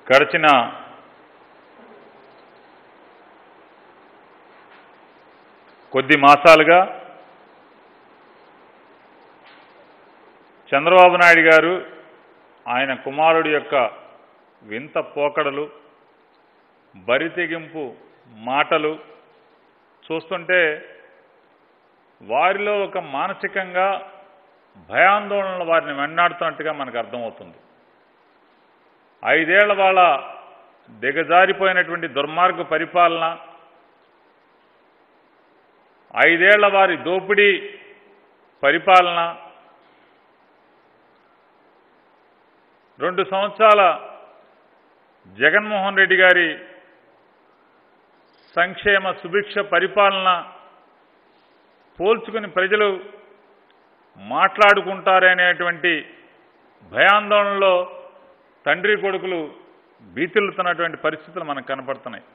గడిచిన కొద్ది మాసాలుగా చంద్రబాబు నాయుడు గారు ఆయన కుమారుడి యొక్క వింత పోకడలు బరితెగింపు మాటలు చూస్తుంటే వారిలో ఒక మానసికంగా భయాందోళనలు వారిని వెన్నాడుతున్నట్టుగా మనకు అర్థమవుతుంది ఐదేళ్ల వాళ్ళ దిగజారిపోయినటువంటి దుర్మార్గ పరిపాలన ఐదేళ్ల వారి దోపిడీ పరిపాలన రెండు సంవత్సరాల జగన్మోహన్ రెడ్డి గారి సంక్షేమ సుభిక్ష పరిపాలన పోల్చుకుని ప్రజలు మాట్లాడుకుంటారనేటువంటి భయాందోళనలో తండ్రి కొడుకులు భీతిల్లుతున్నటువంటి పరిస్థితులు మనకు కనపడుతున్నాయి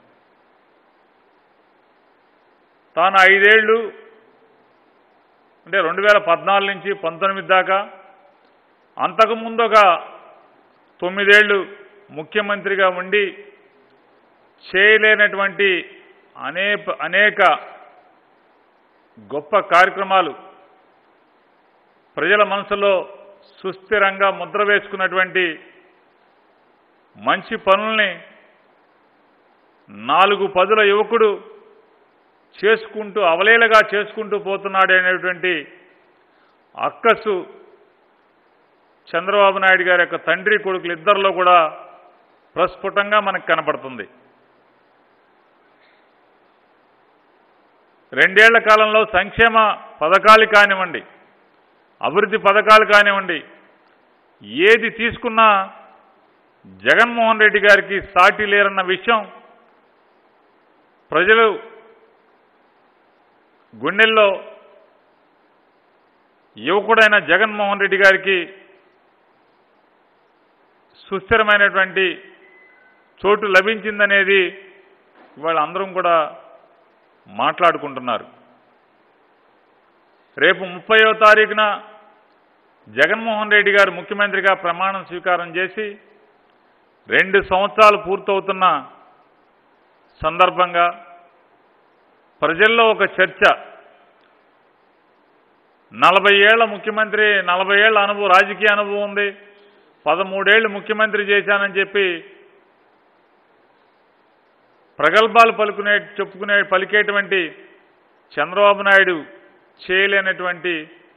తాను ఐదేళ్లు అంటే రెండు వేల పద్నాలుగు నుంచి పంతొమ్మిది దాకా అంతకుముందు ఒక తొమ్మిదేళ్లు ముఖ్యమంత్రిగా ఉండి చేయలేనటువంటి అనేక అనేక గొప్ప కార్యక్రమాలు ప్రజల మనసులో సుస్థిరంగా ముద్ర వేసుకున్నటువంటి మంచి పనుల్ని నాలుగు పదుల యువకుడు చేసుకుంటూ అవలేలగా చేసుకుంటూ పోతున్నాడు అనేటువంటి అక్కసు చంద్రబాబు నాయుడు గారి యొక్క తండ్రి కొడుకులు ఇద్దరిలో కూడా ప్రస్ఫుటంగా మనకు కనపడుతుంది రెండేళ్ల కాలంలో సంక్షేమ పథకాలు కానివ్వండి అభివృద్ధి పథకాలు కానివ్వండి ఏది తీసుకున్నా జగన్మోహన్ రెడ్డి గారికి సాటి లేరన్న విషయం ప్రజలు గుండెల్లో యువకుడైన జగన్మోహన్ రెడ్డి గారికి సుస్థిరమైనటువంటి చోటు లభించిందనేది ఇవాళ అందరం కూడా మాట్లాడుకుంటున్నారు రేపు ముప్పయో తారీఖున జగన్మోహన్ రెడ్డి గారు ముఖ్యమంత్రిగా ప్రమాణం స్వీకారం చేసి రెండు సంవత్సరాలు పూర్తవుతున్న సందర్భంగా ప్రజల్లో ఒక చర్చ నలభై ఏళ్ల ముఖ్యమంత్రి నలభై ఏళ్ల అనుభవం రాజకీయ అనుభవం ఉంది పదమూడేళ్లు ముఖ్యమంత్రి చేశానని చెప్పి ప్రగల్భాలు పలుకునే చెప్పుకునే పలికేటువంటి చంద్రబాబు నాయుడు చేయలేనటువంటి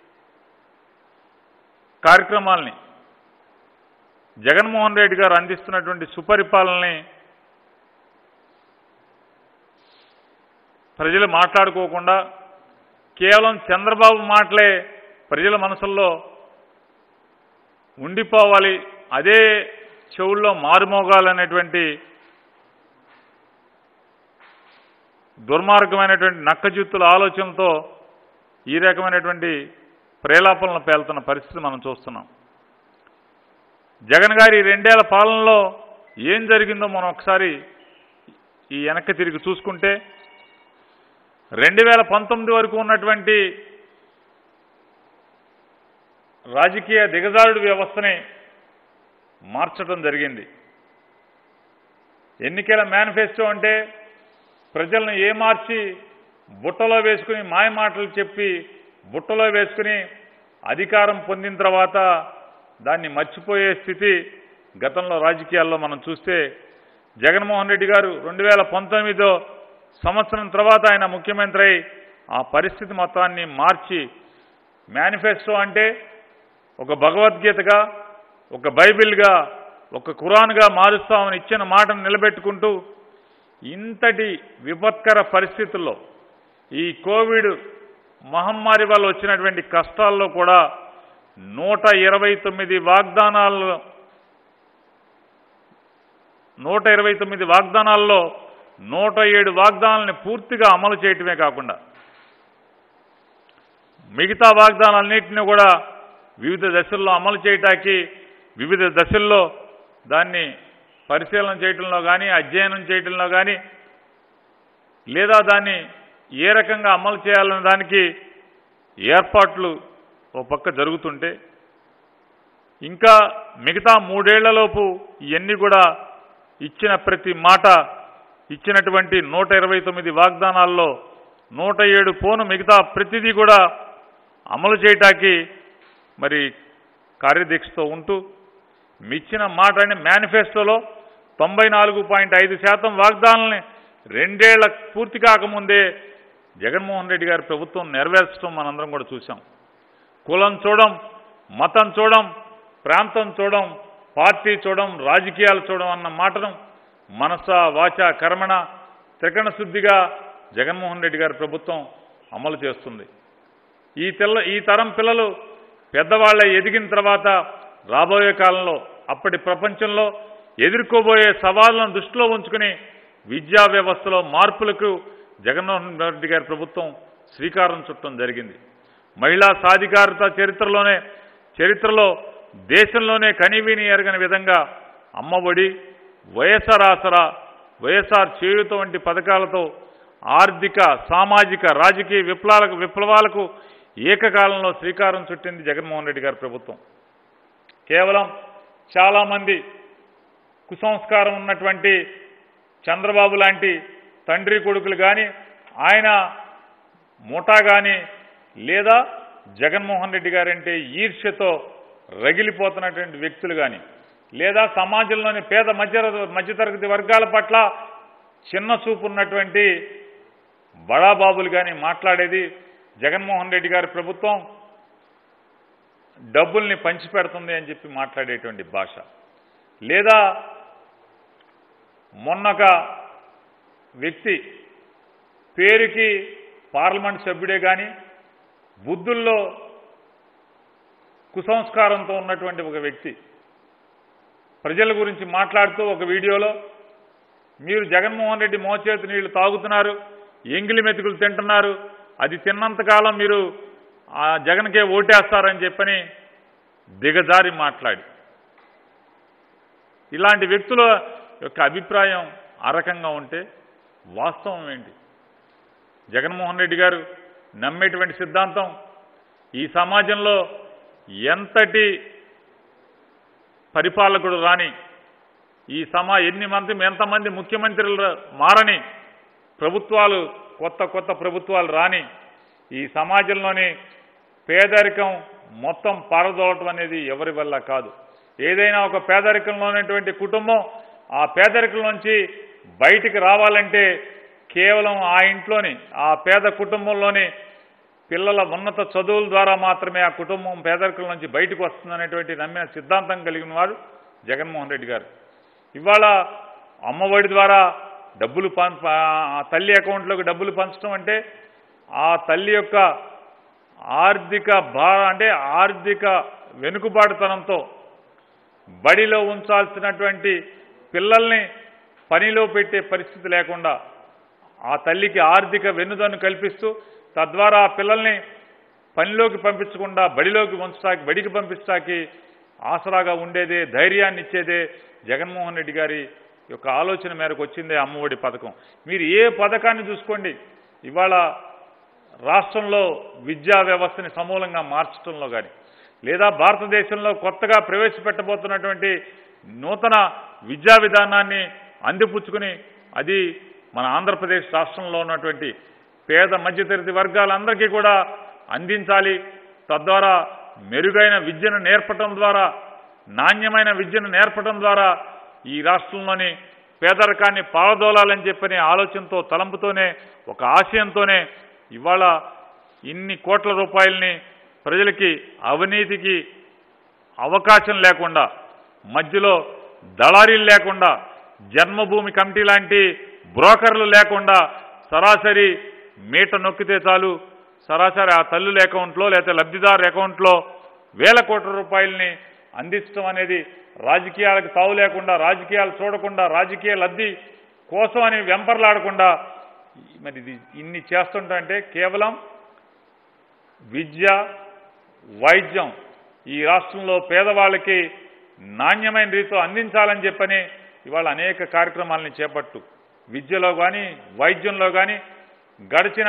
కార్యక్రమాల్ని జగన్మోహన్ రెడ్డి గారు అందిస్తున్నటువంటి సుపరిపాలనని ప్రజలు మాట్లాడుకోకుండా కేవలం చంద్రబాబు మాటలే ప్రజల మనసుల్లో ఉండిపోవాలి అదే చెవుల్లో మారుమోగాలనేటువంటి దుర్మార్గమైనటువంటి నక్కజిత్తుల ఆలోచనతో ఈ రకమైనటువంటి ప్రేలాపనలు పేలుతున్న పరిస్థితి మనం చూస్తున్నాం జగన్ గారి రెండేళ్ల పాలనలో ఏం జరిగిందో మనం ఒకసారి ఈ వెనక్కి తిరిగి చూసుకుంటే రెండు వేల పంతొమ్మిది వరకు ఉన్నటువంటి రాజకీయ దిగజారుడు వ్యవస్థని మార్చడం జరిగింది ఎన్నికల మేనిఫెస్టో అంటే ప్రజలను ఏమార్చి బుట్టలో వేసుకుని మాయ మాటలు చెప్పి బుట్టలో వేసుకుని అధికారం పొందిన తర్వాత దాన్ని మర్చిపోయే స్థితి గతంలో రాజకీయాల్లో మనం చూస్తే జగన్మోహన్ రెడ్డి గారు రెండు వేల పంతొమ్మిదో సంవత్సరం తర్వాత ఆయన ముఖ్యమంత్రి అయి ఆ పరిస్థితి మొత్తాన్ని మార్చి మేనిఫెస్టో అంటే ఒక భగవద్గీతగా ఒక బైబిల్గా ఒక ఖురాన్గా మారుస్తామని ఇచ్చిన మాటను నిలబెట్టుకుంటూ ఇంతటి విపత్కర పరిస్థితుల్లో ఈ కోవిడ్ మహమ్మారి వల్ల వచ్చినటువంటి కష్టాల్లో కూడా నూట ఇరవై తొమ్మిది వాగ్దానాల్లో నూట ఇరవై తొమ్మిది వాగ్దానాల్లో నూట ఏడు వాగ్దానాలని పూర్తిగా అమలు చేయటమే కాకుండా మిగతా వాగ్దానాలన్నింటినీ కూడా వివిధ దశల్లో అమలు చేయటానికి వివిధ దశల్లో దాన్ని పరిశీలన చేయటంలో కానీ అధ్యయనం చేయటంలో కానీ లేదా దాన్ని ఏ రకంగా అమలు చేయాలనే దానికి ఏర్పాట్లు ఓ పక్క జరుగుతుంటే ఇంకా మిగతా మూడేళ్లలోపు ఇవన్నీ కూడా ఇచ్చిన ప్రతి మాట ఇచ్చినటువంటి నూట ఇరవై తొమ్మిది వాగ్దానాల్లో నూట ఏడు పోను మిగతా ప్రతిదీ కూడా అమలు చేయటానికి మరి కార్యదీక్షతో ఉంటూ మిచ్చిన మాట అని మేనిఫెస్టోలో తొంభై నాలుగు పాయింట్ ఐదు శాతం వాగ్దానాలని రెండేళ్ల పూర్తి కాకముందే జగన్మోహన్ రెడ్డి గారి ప్రభుత్వం నెరవేర్చడం మనందరం కూడా చూసాం కులం చూడం మతం చూడం ప్రాంతం చూడం పార్టీ చూడం రాజకీయాలు చూడం అన్న మాటను మనస వాచ కర్మణ త్రికరణ శుద్ధిగా జగన్మోహన్ రెడ్డి గారి ప్రభుత్వం అమలు చేస్తుంది ఈ తెల్ల ఈ తరం పిల్లలు పెద్దవాళ్ళ ఎదిగిన తర్వాత రాబోయే కాలంలో అప్పటి ప్రపంచంలో ఎదుర్కోబోయే సవాళ్ళను దృష్టిలో ఉంచుకుని విద్యా వ్యవస్థలో మార్పులకు జగన్మోహన్ రెడ్డి గారి ప్రభుత్వం శ్రీకారం చుట్టడం జరిగింది మహిళా సాధికారత చరిత్రలోనే చరిత్రలో దేశంలోనే కనివిని ఎరగని విధంగా అమ్మఒడి వైఎస్ఆర్ ఆసరా వైఎస్ఆర్ చేయూత వంటి పథకాలతో ఆర్థిక సామాజిక రాజకీయ విప్లవాలకు విప్లవాలకు ఏకకాలంలో శ్రీకారం చుట్టింది జగన్మోహన్ రెడ్డి గారి ప్రభుత్వం కేవలం చాలామంది కుసంస్కారం ఉన్నటువంటి చంద్రబాబు లాంటి తండ్రి కొడుకులు కానీ ఆయన ముఠా కానీ లేదా జగన్మోహన్ రెడ్డి గారంటే ఈర్ష్యతో రగిలిపోతున్నటువంటి వ్యక్తులు కానీ లేదా సమాజంలోని పేద మధ్య మధ్యతరగతి వర్గాల పట్ల చిన్న చూపు ఉన్నటువంటి బడాబాబులు కానీ మాట్లాడేది జగన్మోహన్ రెడ్డి గారి ప్రభుత్వం డబ్బుల్ని పంచిపెడుతుంది అని చెప్పి మాట్లాడేటువంటి భాష లేదా మొన్నొక వ్యక్తి పేరుకి పార్లమెంట్ సభ్యుడే కానీ బుద్ధుల్లో కుసంస్కారంతో ఉన్నటువంటి ఒక వ్యక్తి ప్రజల గురించి మాట్లాడుతూ ఒక వీడియోలో మీరు జగన్మోహన్ రెడ్డి మోచేతి నీళ్లు తాగుతున్నారు ఎంగిలి మెతుకులు తింటున్నారు అది తిన్నంతకాలం మీరు ఆ జగన్కే ఓటేస్తారని చెప్పని దిగజారి మాట్లాడి ఇలాంటి వ్యక్తుల యొక్క అభిప్రాయం ఆ రకంగా ఉంటే వాస్తవం ఏంటి జగన్మోహన్ రెడ్డి గారు నమ్మేటువంటి సిద్ధాంతం ఈ సమాజంలో ఎంతటి పరిపాలకుడు రాని ఈ సమా ఎన్ని మంది ఎంతమంది ముఖ్యమంత్రులు మారని ప్రభుత్వాలు కొత్త కొత్త ప్రభుత్వాలు రాని ఈ సమాజంలోని పేదరికం మొత్తం పారదోలటం అనేది ఎవరి వల్ల కాదు ఏదైనా ఒక పేదరికంలో ఉన్నటువంటి కుటుంబం ఆ పేదరికం నుంచి బయటికి రావాలంటే కేవలం ఆ ఇంట్లోని ఆ పేద కుటుంబంలోని పిల్లల ఉన్నత చదువుల ద్వారా మాత్రమే ఆ కుటుంబం పేదరికం నుంచి బయటకు వస్తుందనేటువంటి నమ్మిన సిద్ధాంతం కలిగిన వారు జగన్మోహన్ రెడ్డి గారు ఇవాళ అమ్మఒడి ద్వారా డబ్బులు పం ఆ తల్లి అకౌంట్లోకి డబ్బులు పంచడం అంటే ఆ తల్లి యొక్క ఆర్థిక భార అంటే ఆర్థిక వెనుకబాటుతనంతో బడిలో ఉంచాల్సినటువంటి పిల్లల్ని పనిలో పెట్టే పరిస్థితి లేకుండా ఆ తల్లికి ఆర్థిక వెన్నుదన్ను కల్పిస్తూ తద్వారా ఆ పిల్లల్ని పనిలోకి పంపించకుండా బడిలోకి ఉంచడానికి బడికి పంపించడానికి ఆసరాగా ఉండేదే ధైర్యాన్ని ఇచ్చేదే జగన్మోహన్ రెడ్డి గారి యొక్క ఆలోచన మేరకు వచ్చిందే అమ్మఒడి పథకం మీరు ఏ పథకాన్ని చూసుకోండి ఇవాళ రాష్ట్రంలో విద్యా వ్యవస్థని సమూలంగా మార్చడంలో కానీ లేదా భారతదేశంలో కొత్తగా ప్రవేశపెట్టబోతున్నటువంటి నూతన విద్యా విధానాన్ని అందిపుచ్చుకుని అది మన ఆంధ్రప్రదేశ్ రాష్ట్రంలో ఉన్నటువంటి పేద మధ్యతరగతి వర్గాలందరికీ కూడా అందించాలి తద్వారా మెరుగైన విద్యను నేర్పటం ద్వారా నాణ్యమైన విద్యను నేర్పటం ద్వారా ఈ రాష్ట్రంలోని పేదరికాన్ని పారదోలాలని చెప్పని ఆలోచనతో తలంపుతోనే ఒక ఆశయంతోనే ఇవాళ ఇన్ని కోట్ల రూపాయలని ప్రజలకి అవినీతికి అవకాశం లేకుండా మధ్యలో దళారీలు లేకుండా జన్మభూమి కమిటీ లాంటి బ్రోకర్లు లేకుండా సరాసరి మీట నొక్కితే చాలు సరాసరి ఆ తల్లుల అకౌంట్లో లేకపోతే లబ్ధిదారు అకౌంట్లో వేల కోట్ల రూపాయలని అందించడం అనేది రాజకీయాలకు తావు లేకుండా రాజకీయాలు చూడకుండా రాజకీయ లబ్ధి కోసం అని వెంపర్లాడకుండా మరి ఇది ఇన్ని చేస్తుంటే కేవలం విద్య వైద్యం ఈ రాష్ట్రంలో పేదవాళ్ళకి నాణ్యమైన రీతిలో అందించాలని చెప్పని ఇవాళ అనేక కార్యక్రమాలని చేపట్టు విద్యలో కానీ వైద్యంలో కానీ గడిచిన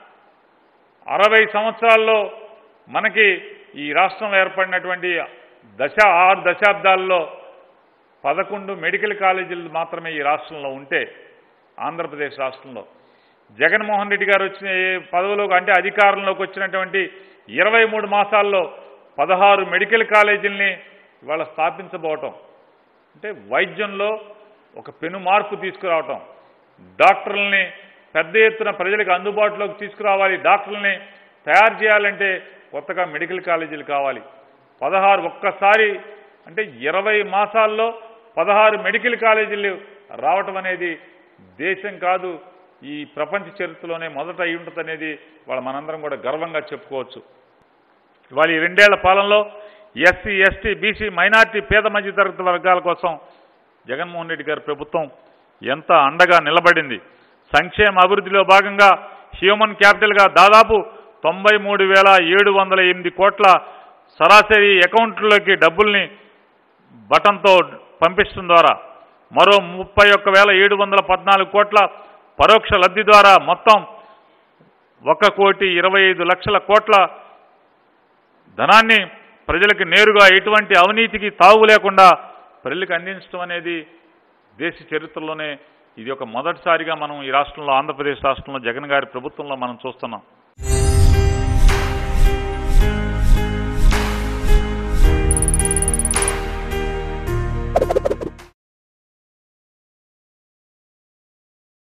అరవై సంవత్సరాల్లో మనకి ఈ రాష్ట్రంలో ఏర్పడినటువంటి దశ ఆరు దశాబ్దాల్లో పదకొండు మెడికల్ కాలేజీలు మాత్రమే ఈ రాష్ట్రంలో ఉంటే ఆంధ్రప్రదేశ్ రాష్ట్రంలో జగన్మోహన్ రెడ్డి గారు వచ్చిన ఏ పదవిలోకి అంటే అధికారంలోకి వచ్చినటువంటి ఇరవై మూడు మాసాల్లో పదహారు మెడికల్ కాలేజీల్ని ఇవాళ స్థాపించబోవటం అంటే వైద్యంలో ఒక పెను మార్పు తీసుకురావటం డాక్టర్లని పెద్ద ఎత్తున ప్రజలకు అందుబాటులోకి తీసుకురావాలి డాక్టర్లని తయారు చేయాలంటే కొత్తగా మెడికల్ కాలేజీలు కావాలి పదహారు ఒక్కసారి అంటే ఇరవై మాసాల్లో పదహారు మెడికల్ కాలేజీలు రావటం అనేది దేశం కాదు ఈ ప్రపంచ చరిత్రలోనే మొదట అయి ఉంటుంది అనేది వాళ్ళ మనందరం కూడా గర్వంగా చెప్పుకోవచ్చు ఇవాళ ఈ రెండేళ్ల పాలనలో ఎస్సీ ఎస్టీ బీసీ మైనార్టీ పేద మధ్య తరగతి వర్గాల కోసం జగన్మోహన్ రెడ్డి గారి ప్రభుత్వం ఎంత అండగా నిలబడింది సంక్షేమ అభివృద్ధిలో భాగంగా హ్యూమన్ క్యాపిటల్గా దాదాపు తొంభై మూడు వేల ఏడు వందల ఎనిమిది కోట్ల సరాసరి అకౌంట్లలోకి డబ్బుల్ని బటన్తో పంపించడం ద్వారా మరో ముప్పై ఒక్క వేల ఏడు వందల పద్నాలుగు కోట్ల పరోక్ష లబ్ధి ద్వారా మొత్తం ఒక కోటి ఇరవై ఐదు లక్షల కోట్ల ధనాన్ని ప్రజలకు నేరుగా ఎటువంటి అవినీతికి తావు లేకుండా ప్రజలకు అందించడం అనేది దేశ చరిత్రలోనే ఇది ఒక మొదటిసారిగా మనం ఈ రాష్ట్రంలో ఆంధ్రప్రదేశ్ రాష్ట్రంలో జగన్ గారి ప్రభుత్వంలో మనం చూస్తున్నాం